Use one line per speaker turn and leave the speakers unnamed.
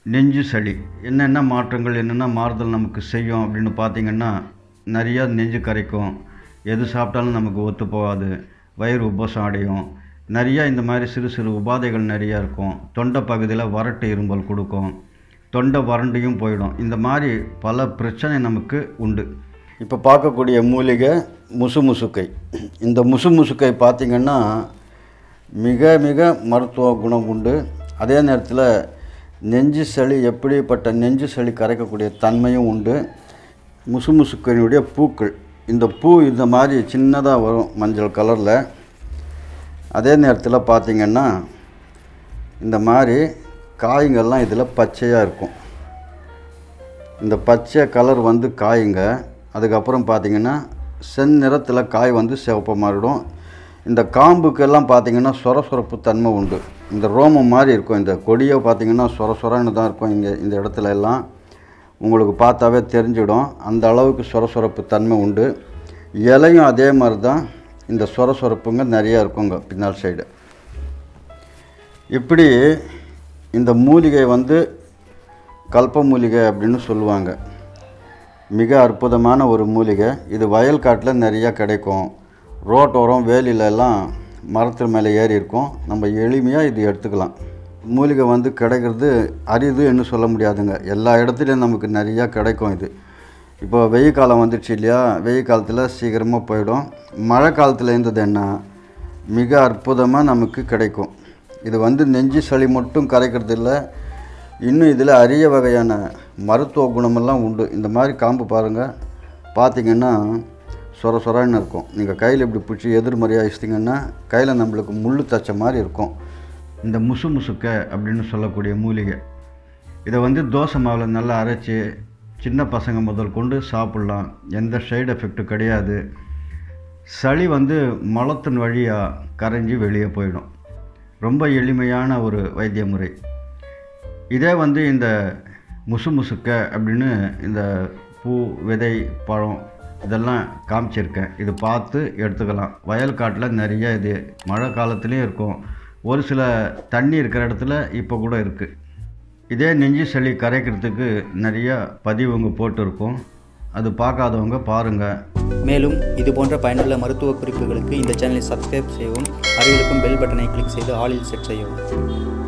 நெஞ்சு சளி என்னென்ன மாற்றங்கள் என்னென்ன மாறுதல் நமக்கு செய்யும் அப்படின்னு பார்த்தீங்கன்னா நிறையா நெஞ்சு கரைக்கும் எது சாப்பிட்டாலும் நமக்கு ஒத்து போகாது வயிறு உபசம் அடையும் நிறையா இந்த மாதிரி சிறு சிறு உபாதைகள் நிறையா இருக்கும் தொண்டை பகுதியில் வறட்டு இரும்பல் கொடுக்கும் தொண்டை வறண்டியும் போயிடும் இந்த மாதிரி பல பிரச்சனை நமக்கு உண்டு இப்போ பார்க்கக்கூடிய மூலிகை முசு முசுக்கை இந்த முசு முசுக்கை பார்த்திங்கன்னா மிக மிக மருத்துவ குணம் உண்டு அதே நேரத்தில் நெஞ்சு சளி எப்படிப்பட்ட நெஞ்சு சளி கரைக்கக்கூடிய தன்மையும் உண்டு முசு முசுக்கையினுடைய பூக்கள் இந்த பூ இந்த மாதிரி சின்னதாக வரும் மஞ்சள் கலரில் அதே நேரத்தில் பார்த்திங்கன்னா இந்த மாதிரி காய்கள்லாம் இதில் பச்சையாக இருக்கும் இந்த பச்சை கலர் வந்து காய்ங்க அதுக்கப்புறம் பார்த்திங்கன்னா செந்நிறத்தில் காய் வந்து சிவப்பு மாறிடும் இந்த காம்புக்கெல்லாம் பார்த்திங்கன்னா சொர சொரப்பு தன்மை உண்டு இந்த ரோமம் மாதிரி இருக்கும் இந்த கொடியை பார்த்திங்கன்னா சொர சொரன்னு தான் இருக்கும் இங்கே இந்த இடத்துல எல்லாம் உங்களுக்கு பார்த்தாவே தெரிஞ்சிடும் அந்த அளவுக்கு சொர சொரப்பு தன்மை உண்டு இலையும் அதே மாதிரி தான் இந்த சொர சொரப்புங்க நிறையா இருக்குங்க பின்னால் சைடு இப்படி இந்த மூலிகை வந்து கல்ப மூலிகை அப்படின்னு சொல்லுவாங்க மிக அற்புதமான ஒரு மூலிகை இது வயல் காட்டில் நிறையா கிடைக்கும் ரோட்டோரம் வேலியிலலாம் மரத்து மேலே ஏறி இருக்கும் நம்ம எளிமையாக இது எடுத்துக்கலாம் மூலிகை வந்து கிடைக்கிறது அரிதுன்னு சொல்ல முடியாதுங்க எல்லா இடத்துலையும் நமக்கு நிறையா கிடைக்கும் இது இப்போ வெயில் காலம் வந்துடுச்சு இல்லையா வெயில் காலத்தில் சீக்கிரமாக போயிடும் மழை காலத்தில் இருந்ததுன்னா மிக அற்புதமாக நமக்கு கிடைக்கும் இது வந்து நெஞ்சு சளி மட்டும் கரைக்கிறது இல்லை இன்னும் இதில் அரிய வகையான மருத்துவ குணமெல்லாம் உண்டு இந்த மாதிரி காம்பு பாருங்கள் பார்த்தீங்கன்னா சொர சொரன்னு இருக்கும் நீங்கள் கையில் இப்படி பிடிச்சி எதிர்மறையாக வச்சிட்டிங்கன்னா கையில் நம்மளுக்கு முள் தச்ச மாதிரி இருக்கும் இந்த முசு முசுக்க அப்படின்னு சொல்லக்கூடிய மூலிகை இதை வந்து தோசை மாவில் நல்லா அரைச்சி சின்ன பசங்க முதல் கொண்டு சாப்பிட்லாம் எந்த சைடு எஃபெக்ட்டும் கிடையாது சளி வந்து மலத்தின் வழியாக கரைஞ்சி வெளியே போயிடும் ரொம்ப எளிமையான ஒரு வைத்திய முறை இதே வந்து இந்த முசு முசுக்க அப்படின்னு இந்த பூ விதை பழம் இதெல்லாம் காமிச்சிருக்கேன் இது பார்த்து எடுத்துக்கலாம் வயல் காட்டில் நிறைய இது மழை காலத்துலேயும் இருக்கும் ஒரு சில தண்ணி இருக்கிற இடத்துல இப்போ கூட இருக்குது இதே நெஞ்சு சளி கரைக்கிறதுக்கு நிறையா பதிவுங்க போட்டிருக்கும் அது பார்க்காதவங்க பாருங்கள்
மேலும் இது போன்ற பயனுள்ள மருத்துவ குறிப்புகளுக்கு இந்த சேனலை சப்ஸ்கிரைப் செய்யவும் அருகிலுக்கும் பெல் பட்டனை கிளிக் செய்து ஆலில் செட் செய்யவும்